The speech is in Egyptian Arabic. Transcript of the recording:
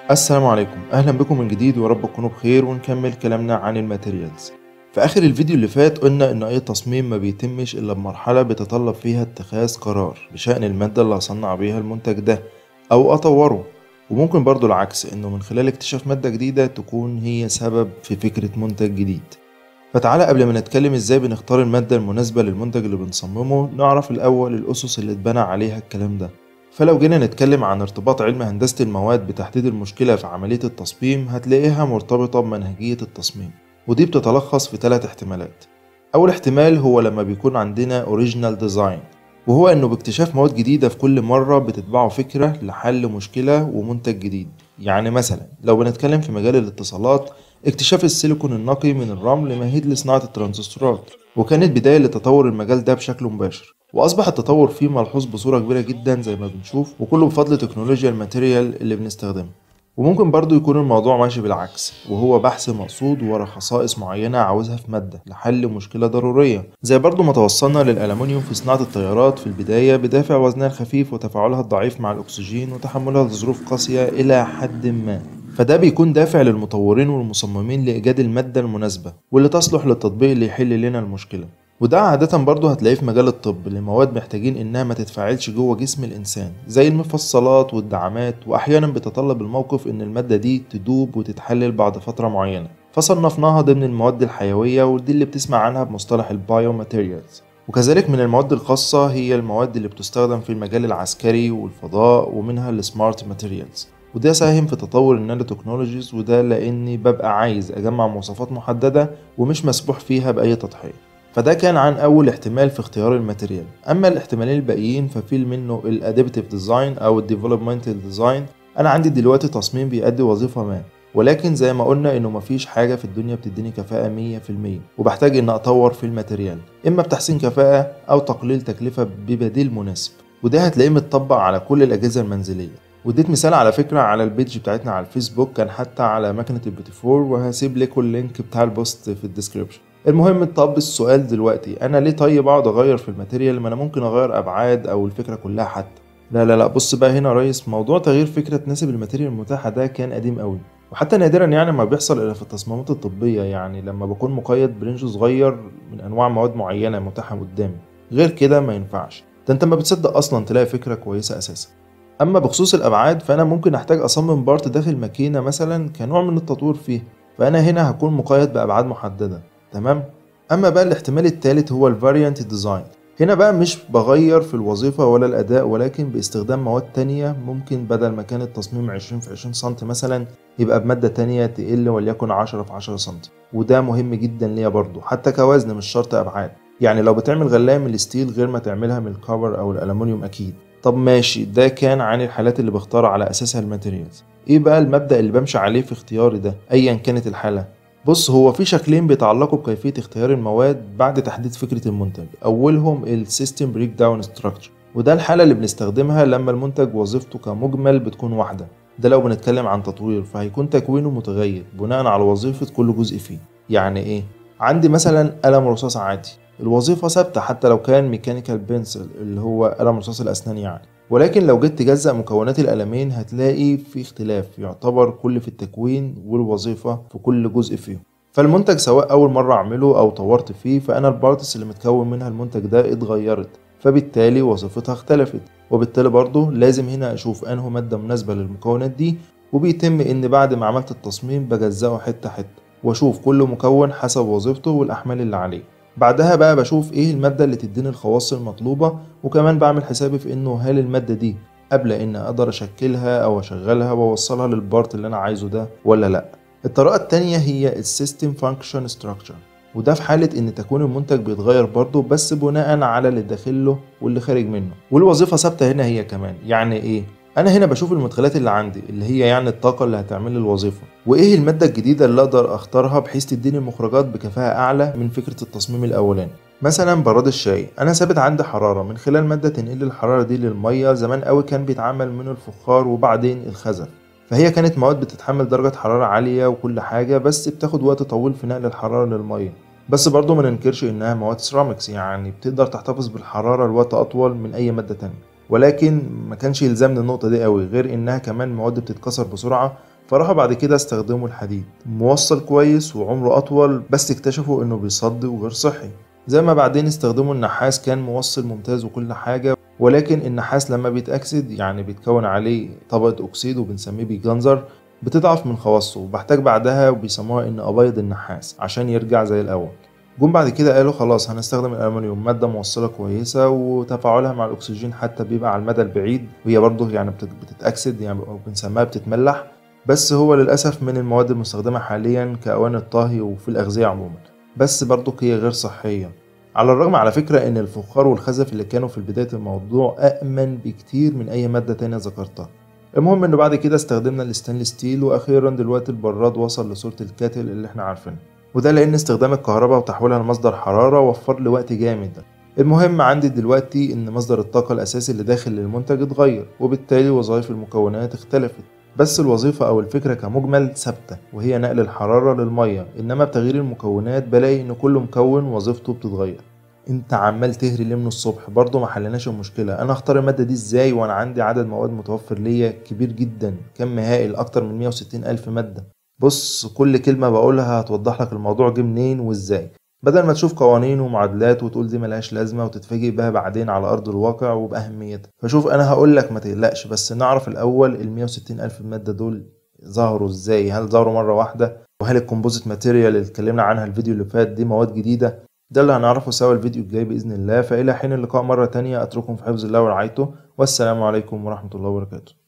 السلام عليكم اهلا بكم من جديد ورب تكونوا بخير ونكمل كلامنا عن الماتيريالز في اخر الفيديو اللي فات قلنا ان اي تصميم ما بيتمش الا بمرحله بيتطلب فيها اتخاذ قرار بشان الماده اللي هصنع بيها المنتج ده او اطوره وممكن برضو العكس انه من خلال اكتشاف ماده جديده تكون هي سبب في فكره منتج جديد فتعالى قبل ما نتكلم ازاي بنختار الماده المناسبه للمنتج اللي بنصممه نعرف الاول الاسس اللي اتبنى عليها الكلام ده فلو جينا نتكلم عن ارتباط علم هندسة المواد بتحديد المشكلة في عملية التصميم هتلاقيها مرتبطة بمنهجية التصميم ودي بتتلخص في ثلاث احتمالات أول احتمال هو لما بيكون عندنا اوريجينال ديزاين وهو انه باكتشاف مواد جديدة في كل مرة بتتبعه فكرة لحل مشكلة ومنتج جديد يعني مثلا لو بنتكلم في مجال الاتصالات اكتشاف السيليكون النقي من الرمل مهيد لصناعة الترانزستورات وكانت بداية لتطور المجال ده بشكل مباشر واصبح التطور فيه ملحوظ بصوره كبيره جدا زي ما بنشوف وكله بفضل تكنولوجيا الماتيريال اللي بنستخدمها وممكن برضو يكون الموضوع ماشي بالعكس وهو بحث مقصود ورا خصائص معينة عاوزها في مادة لحل مشكلة ضرورية زي برضو ما توصلنا للألمنيوم في صناعة الطيارات في البداية بدافع وزنها الخفيف وتفاعلها الضعيف مع الأكسجين وتحملها لظروف قاسية إلى حد ما فده بيكون دافع للمطورين والمصممين لإيجاد المادة المناسبة واللي تصلح للتطبيق اللي يحل لنا المشكلة وده عادة برضه هتلاقيه في مجال الطب لمواد محتاجين إنها ما تتفاعلش جوه جسم الإنسان زي المفصلات والدعامات وأحيانا بيتطلب الموقف إن المادة دي تدوب وتتحلل بعد فترة معينة فصنفناها ضمن المواد الحيوية ودي اللي بتسمع عنها بمصطلح البايو ماتيريالز وكذلك من المواد الخاصة هي المواد اللي بتستخدم في المجال العسكري والفضاء ومنها السمارت ماتيريالز وده ساهم في تطور النانو تكنولوجيز وده لاني ببقى عايز اجمع مواصفات محدده ومش مسموح فيها باي تضحيه فده كان عن اول احتمال في اختيار الماتيريال اما الاحتمالين الباقيين ففي منه الادابتيف ديزاين او الديفلوبمنتال ديزاين انا عندي دلوقتي تصميم بيأدي وظيفه ما ولكن زي ما قلنا انه مفيش حاجة في الدنيا بتديني كفاءة 100% وبحتاج ان اطور في الماتيريال اما بتحسين كفاءة او تقليل تكلفة ببديل مناسب وده هتلاقيه متطبق على كل الاجهزة المنزلية واديت مثال على فكرة على البيج بتاعتنا على الفيسبوك كان حتى على مكنة البيتي فور وهسيب لكم اللينك بتاع البوست في الديسكريبشن المهم طب السؤال دلوقتي انا ليه طيب اقعد اغير في الماتيريال ما انا ممكن اغير ابعاد او الفكره كلها حتى لا لا لا بص بقى هنا يا ريس موضوع تغيير فكره تناسب الماتيريال المتاحه ده كان قديم قوي وحتى نادرا يعني ما بيحصل الا في التصميمات الطبيه يعني لما بكون مقيد برينج صغير من انواع مواد معينه متاحه قدامي غير كده ما ينفعش ده انت ما بتصدق اصلا تلاقي فكره كويسه اساسا اما بخصوص الابعاد فانا ممكن احتاج اصمم بارت داخل ماكينه مثلا كنوع من التطوير فيه فانا هنا هكون مقيد بابعاد محدده تمام اما بقى الاحتمال الثالث هو الفاريانت ديزاين هنا بقى مش بغير في الوظيفة ولا الأداء ولكن باستخدام مواد تانية ممكن بدل ما كان التصميم 20 في 20 سم مثلا يبقى بمادة تانية تقل وليكن 10 في 10 سم وده مهم جدا ليا برضو حتى كوزن مش شرط أبعاد يعني لو بتعمل غلاية من الستيل غير ما تعملها من الكفر أو الألمنيوم أكيد طب ماشي ده كان عن الحالات اللي بختار على أساسها الماتيريالز ايه بقى المبدأ اللي بمشي عليه في اختياري ده ايا كانت الحالة بص هو في شكلين بيتعلقوا بكيفية اختيار المواد بعد تحديد فكرة المنتج أولهم السيستم بريك داون ستراكشر وده الحالة اللي بنستخدمها لما المنتج وظيفته كمجمل بتكون واحدة ده لو بنتكلم عن تطوير فهيكون تكوينه متغير بناء على وظيفة كل جزء فيه يعني ايه عندي مثلا قلم رصاص عادي الوظيفة ثابتة حتى لو كان ميكانيكال بنسل اللي هو قلم رصاص الأسنان يعني ولكن لو جيت تجزأ مكونات القلمين هتلاقي في اختلاف يعتبر كل في التكوين والوظيفة في كل جزء فيهم فالمنتج سواء أول مرة أعمله أو طورت فيه فأنا البارتس اللي متكون منها المنتج ده اتغيرت فبالتالي وظيفتها اختلفت وبالتالي برضه لازم هنا أشوف أنه مادة مناسبة للمكونات دي وبيتم إن بعد ما عملت التصميم بجزأه حتة حتة وأشوف كل مكون حسب وظيفته والأحمال اللي عليه بعدها بقى بشوف ايه المادة اللي تديني الخواص المطلوبة وكمان بعمل حسابي في انه هل المادة دي قبل ان اقدر اشكلها او اشغلها واوصلها للبارت اللي انا عايزه ده ولا لا الطريقة التانية هي السيستم فانكشن ستراكشر وده في حالة ان تكون المنتج بيتغير برضه بس بناء على اللي داخله واللي خارج منه والوظيفة ثابتة هنا هي كمان يعني ايه انا هنا بشوف المدخلات اللي عندي اللي هي يعني الطاقة اللي هتعمل لي الوظيفة وايه المادة الجديدة اللي اقدر اختارها بحيث تديني مخرجات بكفاءة اعلى من فكرة التصميم الاولاني مثلا براد الشاي انا ثابت عندي حرارة من خلال مادة تنقل الحرارة دي للمية زمان قوي كان بيتعمل من الفخار وبعدين الخزف فهي كانت مواد بتتحمل درجة حرارة عالية وكل حاجة بس بتاخد وقت طويل في نقل الحرارة للمية بس برضه ما ننكرش انها مواد سيراميكس يعني بتقدر تحتفظ بالحرارة لوقت اطول من اي مادة تانية ولكن ما كانش يلزمني النقطة دي قوي غير انها كمان مواد بتتكسر بسرعة فراحوا بعد كده استخدموا الحديد موصل كويس وعمره أطول بس اكتشفوا إنه بيصدي وغير صحي زي ما بعدين استخدموا النحاس كان موصل ممتاز وكل حاجة ولكن النحاس لما بيتأكسد يعني بيتكون عليه طبقة أكسيد وبنسميه بيجنزر بتضعف من خواصه وبحتاج بعدها وبيسموها إن أبيض النحاس عشان يرجع زي الأول جم بعد كده قالوا خلاص هنستخدم الألمنيوم مادة موصلة كويسة وتفاعلها مع الأكسجين حتى بيبقى على المدى البعيد وهي برضه يعني بتتأكسد يعني بنسميها بتتملح بس هو للأسف من المواد المستخدمة حاليا كأواني الطهي وفي الأغذية عموما بس برضه هي غير صحية على الرغم على فكرة إن الفخار والخزف اللي كانوا في بداية الموضوع أأمن بكتير من أي مادة تانية ذكرتها المهم إنه بعد كده استخدمنا الستانلس ستيل وأخيرا دلوقتي البراد وصل لصورة الكاتل اللي احنا عارفينه وده لأن استخدام الكهرباء وتحويلها لمصدر حرارة وفر لي وقت جامد المهم عندي دلوقتي إن مصدر الطاقة الأساسي اللي داخل للمنتج اتغير وبالتالي وظائف المكونات اختلفت بس الوظيفة أو الفكرة كمجمل ثابتة وهي نقل الحرارة للمية إنما بتغيير المكونات بلاقي إن كل مكون وظيفته بتتغير انت عمال تهري ليه من الصبح برضه ما حلناش المشكله انا اختار الماده دي ازاي وانا عندي عدد مواد متوفر ليا كبير جدا كم هائل اكتر من 160 الف ماده بص كل كلمه بقولها هتوضح لك الموضوع جه منين وازاي بدل ما تشوف قوانين ومعادلات وتقول دي ملهاش لازمه وتتفاجئ بها بعدين على ارض الواقع وباهميتها فشوف انا هقول لك ما تقلقش بس نعرف الاول ال 160 الف ماده دول ظهروا ازاي هل ظهروا مره واحده وهل الكومبوزيت ماتيريال اللي اتكلمنا عنها الفيديو اللي فات دي مواد جديده ده اللي هنعرفه سوا الفيديو الجاي بإذن الله فإلى حين اللقاء مرة تانية أترككم في حفظ الله ورعايته والسلام عليكم ورحمة الله وبركاته